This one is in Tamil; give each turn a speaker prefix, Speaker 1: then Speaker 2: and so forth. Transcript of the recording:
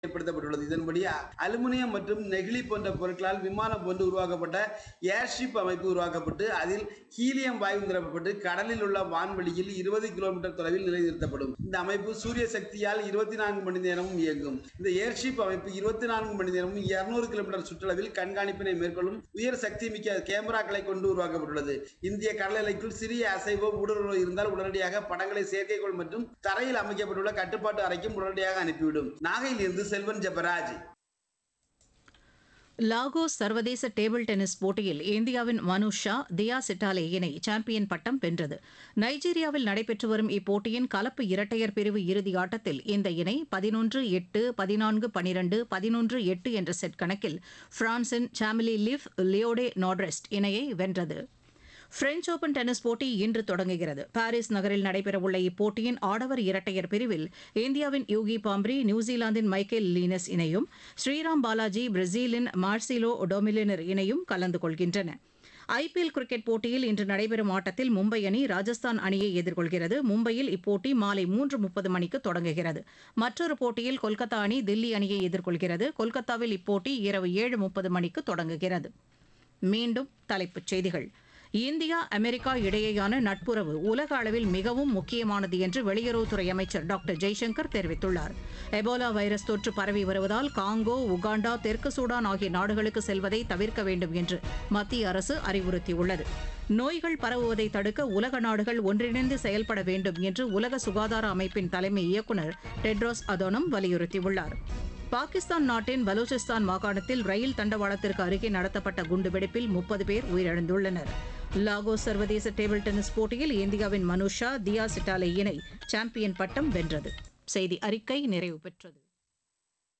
Speaker 1: ஏற்படுத்தப்பட்டுள்ளது இதன்படி அலுமினியம் மற்றும் நெகிழி போன்ற பொருட்களால் விமானம் போன்று உருவாக்கப்பட்ட ஏர்ஷிப் அமைப்பு உருவாக்கப்பட்டு அதில் ஹீலியம் வாயு நிரப்பப்பட்டு கடலில் உள்ள வான்வெளியில் இருபது கிலோமீட்டர் தொலைவில் நிலைநிறுத்தப்படும் இந்த அமைப்பு சூரிய சக்தியால் இருபத்தி நான்கு மணி நேரமும் இயங்கும் இந்த ஏர்ஷிப் அமைப்பு இருபத்தி நான்கு மணி நேரமும் இருநூறு கிலோமீட்டர் சுற்றளவில் கண்காணிப்பினை மேற்கொள்ளும் உயர் சக்தி மிக்க கேமராக்களை கொண்டு உருவாக்கப்பட்டுள்ளது இந்திய கடல் எல்லைக்குள் சிறிய அசைவோ ஊடுருவோ இருந்தால் உடனடியாக படங்களை செயற்கைக்கோள் மற்றும் தரையில் அமைக்கப்பட்டுள்ள கட்டுப்பாட்டு அறைக்கும் உடனடியாக அனுப்பிவிடும் நாகையில் இருந்து செல்வன் ஜெபராஜ்
Speaker 2: லாகோஸ் சர்வதேச டேபிள் டென்னிஸ் போட்டியில் இந்தியாவின் மனுஷ் ஷா தியா சிட்டாலே இணை சாம்பியன் பட்டம் வென்றது நைஜீரியாவில் நடைபெற்று வரும் இப்போட்டியின் கலப்பு இரட்டையர் பிரிவு இறுதி ஆட்டத்தில் இந்த இணை பதினொன்று எட்டு பதினான்கு பனிரெண்டு பதினொன்று எட்டு என்ற செட் கணக்கில் பிரான்சின் சாமிலி லிவ் லியோடே நாட்ரெஸ்ட் இணையை வென்றது பிரெஞ்ச் ஓபன் டென்னிஸ் போட்டி இன்று தொடங்குகிறது பாரிஸ் நகரில் நடைபெறவுள்ள இப்போட்டியின் ஆடவர் இரட்டையர் பிரிவில் இந்தியாவின் யூகி பாம்ப்ரி நியூசிலாந்தின் மைக்கேல் லீனஸ் இணையும் ஸ்ரீராம் பாலாஜி பிரேசிலின் மார்சிலோ டொமிலினர் இணையும் கலந்து கொள்கின்றன ஐபிஎல் கிரிக்கெட் போட்டியில் இன்று நடைபெறும் ஆட்டத்தில் மும்பை அணி ராஜஸ்தான் அணியை எதிர்கொள்கிறது மும்பையில் இப்போட்டி மாலை மூன்று முப்பது மணிக்கு தொடங்குகிறது மற்றொரு போட்டியில் கொல்கத்தா அணி தில்லி அணியை எதிர்கொள்கிறது கொல்கத்தாவில் இப்போட்டி இரவு ஏழு முப்பது மணிக்கு தொடங்குகிறது மீண்டும் தலைப்புச் செய்திகள் இந்தியா அமெரிக்கா இடையேயான நட்புறவு உலக அளவில் மிகவும் முக்கியமானது என்று வெளியுறவுத்துறை அமைச்சர் டாக்டர் ஜெய்சங்கர் தெரிவித்துள்ளார் எபோலா வைரஸ் தொற்று பரவி வருவதால் காங்கோ உகாண்டா தெற்கு சூடான் ஆகிய நாடுகளுக்கு செல்வதை தவிர்க்க வேண்டும் என்று மத்திய அரசு அறிவுறுத்தியுள்ளது நோய்கள் பரவுவதை தடுக்க உலக நாடுகள் ஒன்றிணைந்து செயல்பட வேண்டும் என்று உலக சுகாதார அமைப்பின் தலைமை இயக்குநர் டெட்ரோஸ் அதோனம் வலியுறுத்தியுள்ளார் பாகிஸ்தான் நாட்டின் பலூச்சிஸ்தான் மாகாணத்தில் ரயில் தண்டவாளத்திற்கு அருகே நடத்தப்பட்ட குண்டுவெடிப்பில் முப்பது பேர் உயிரிழந்துள்ளனர் லாகோஸ் சர்வதேச டேபிள் டென்னிஸ் போட்டியில் இந்தியாவின் மனுஷா தியா சிட்டாலே இணை சாம்பியன் பட்டம் வென்றது செய்தி அறிக்கை நிறைவு பெற்றது